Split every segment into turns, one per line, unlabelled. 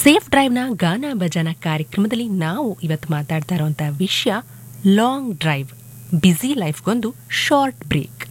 safe ಡ್ರೈವ್ನ ಗಾನ ಭಜನ ಕಾರ್ಯಕ್ರಮದಲ್ಲಿ ನಾವು ಇವತ್ತು ಮಾತಾಡ್ತಾ ಇರುವಂಥ ವಿಷಯ ಲಾಂಗ್ ಡ್ರೈವ್ ಬ್ಯುಸಿ ಲೈಫ್ಗೊಂದು ಶಾರ್ಟ್ ಬ್ರೇಕ್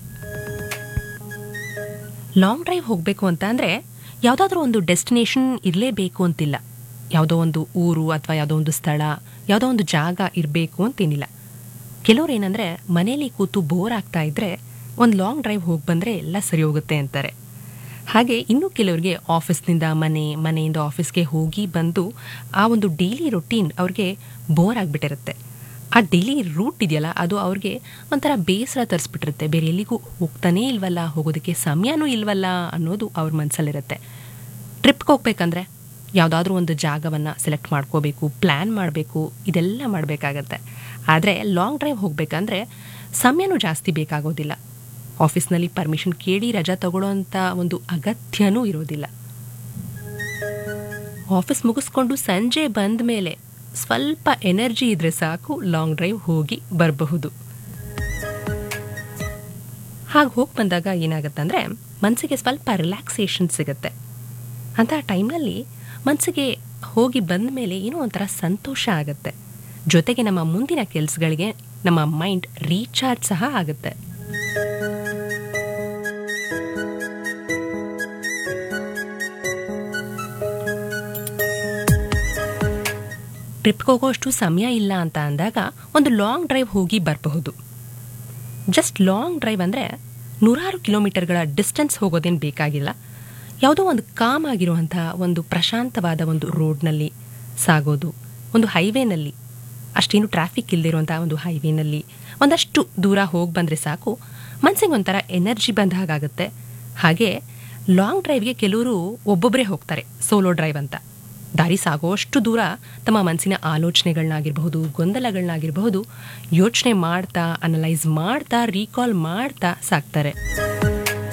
ಲಾಂಗ್ ಡ್ರೈವ್ ಹೋಗಬೇಕು ಅಂತ ಅಂದರೆ ಯಾವುದಾದ್ರೂ ಒಂದು ಡೆಸ್ಟಿನೇಷನ್ ಇರಲೇಬೇಕು ಅಂತಿಲ್ಲ ಯಾವುದೋ ಒಂದು ಊರು ಅಥವಾ ಯಾವುದೋ ಒಂದು ಸ್ಥಳ ಯಾವುದೋ ಒಂದು ಜಾಗ ಇರಬೇಕು ಅಂತೇನಿಲ್ಲ ಕೆಲವ್ರು ಏನಂದರೆ ಮನೇಲಿ ಕೂತು ಬೋರ್ ಆಗ್ತಾ ಇದ್ದರೆ ಒಂದು ಲಾಂಗ್ ಡ್ರೈವ್ ಹೋಗಿ ಬಂದರೆ ಎಲ್ಲ ಸರಿ ಹೋಗುತ್ತೆ ಅಂತಾರೆ ಹಾಗೆ ಇನ್ನು ಕೆಲವರಿಗೆ ಆಫೀಸ್ನಿಂದ ಮನೆ ಮನೆಯಿಂದ ಆಫೀಸ್ಗೆ ಹೋಗಿ ಬಂದು ಆ ಒಂದು ಡೈಲಿ ರೊಟೀನ್ ಅವ್ರಿಗೆ ಬೋರ್ ಆಗಿಬಿಟ್ಟಿರುತ್ತೆ ಆ ಡೈಲಿ ರೂಟ್ ಇದೆಯಲ್ಲ ಅದು ಅವ್ರಿಗೆ ಒಂಥರ ಬೇಸರ ತರಿಸ್ಬಿಟ್ಟಿರುತ್ತೆ ಬೇರೆ ಎಲ್ಲಿಗೂ ಹೋಗ್ತಾನೇ ಇಲ್ವಲ್ಲ ಹೋಗೋದಕ್ಕೆ ಸಮಯನೂ ಇಲ್ವಲ್ಲ ಅನ್ನೋದು ಅವ್ರ ಮನಸ್ಸಲ್ಲಿರುತ್ತೆ ಟ್ರಿಪ್ಗೆ ಹೋಗ್ಬೇಕಂದ್ರೆ ಯಾವುದಾದ್ರೂ ಒಂದು ಜಾಗವನ್ನು ಸೆಲೆಕ್ಟ್ ಮಾಡ್ಕೋಬೇಕು ಪ್ಲ್ಯಾನ್ ಮಾಡಬೇಕು ಇದೆಲ್ಲ ಮಾಡಬೇಕಾಗತ್ತೆ ಆದರೆ ಲಾಂಗ್ ಡ್ರೈವ್ ಹೋಗಬೇಕಂದ್ರೆ ಸಮಯನೂ ಜಾಸ್ತಿ ಬೇಕಾಗೋದಿಲ್ಲ ಆಫೀಸ್ನಲ್ಲಿ ಪರ್ಮಿಷನ್ ಕೇಳಿ ರಜಾ ತಗೊಳ್ಳೋಂಥ ಒಂದು ಅಗತ್ಯನೂ ಇರೋದಿಲ್ಲ ಆಫೀಸ್ ಮುಗಿಸ್ಕೊಂಡು ಸಂಜೆ ಬಂದ ಮೇಲೆ ಸ್ವಲ್ಪ ಎನರ್ಜಿ ಇದ್ರೆ ಸಾಕು ಲಾಂಗ್ ಡ್ರೈವ್ ಹೋಗಿ ಬರಬಹುದು ಹಾಗೆ ಹೋಗಿ ಬಂದಾಗ ಏನಾಗುತ್ತೆ ಅಂದರೆ ಮನಸ್ಸಿಗೆ ಸ್ವಲ್ಪ ರಿಲ್ಯಾಕ್ಸೇಷನ್ ಸಿಗುತ್ತೆ ಅಂಥ ಟೈಮ್ನಲ್ಲಿ ಮನಸ್ಸಿಗೆ ಹೋಗಿ ಬಂದ ಮೇಲೆ ಏನೋ ಒಂಥರ ಸಂತೋಷ ಆಗುತ್ತೆ ಜೊತೆಗೆ ನಮ್ಮ ಮುಂದಿನ ಕೆಲಸಗಳಿಗೆ ನಮ್ಮ ಮೈಂಡ್ ರೀಚಾರ್ಜ್ ಸಹ ಆಗುತ್ತೆ ಟ್ರಿಪ್ಗೆ ಹೋಗೋಷ್ಟು ಸಮಯ ಇಲ್ಲ ಅಂತ ಅಂದಾಗ ಒಂದು ಲಾಂಗ್ ಡ್ರೈವ್ ಹೋಗಿ ಬರಬಹುದು ಜಸ್ಟ್ ಲಾಂಗ್ ಡ್ರೈವ್ ಅಂದರೆ ನೂರಾರು ಕಿಲೋಮೀಟರ್ಗಳ ಡಿಸ್ಟೆನ್ಸ್ ಹೋಗೋದೇನು ಬೇಕಾಗಿಲ್ಲ ಯಾವುದೋ ಒಂದು ಕಾಮ್ ಆಗಿರುವಂಥ ಒಂದು ಪ್ರಶಾಂತವಾದ ಒಂದು ರೋಡ್ನಲ್ಲಿ ಸಾಗೋದು ಒಂದು ಹೈವೇನಲ್ಲಿ ಅಷ್ಟೇನು ಟ್ರಾಫಿಕ್ ಇಲ್ಲದಿರುವಂಥ ಒಂದು ಹೈವೇನಲ್ಲಿ ಒಂದಷ್ಟು ದೂರ ಹೋಗಿ ಬಂದರೆ ಸಾಕು ಮನಸ್ಸಿಗೆ ಒಂಥರ ಎನರ್ಜಿ ಬಂದ ಹಾಗಾಗುತ್ತೆ ಹಾಗೆ ಲಾಂಗ್ ಡ್ರೈವ್ಗೆ ಕೆಲವರು ಒಬ್ಬೊಬ್ಬರೇ ಹೋಗ್ತಾರೆ ಸೋಲೋ ಡ್ರೈವ್ ಅಂತ ದಾರಿ ಸಾಗೋಷ್ಟು ದೂರ ತಮ್ಮ ಮನಸ್ಸಿನ ಆಲೋಚನೆಗಳನ್ನಾಗಿರಬಹುದು ಗೊಂದಲಗಳನ್ನಾಗಿರಬಹುದು ಯೋಚನೆ ಮಾಡ್ತಾ ಅನಲೈಸ್ ಮಾಡ್ತಾ ರೀಕಾಲ್ ಮಾಡ್ತಾ ಸಾಕ್ತಾರೆ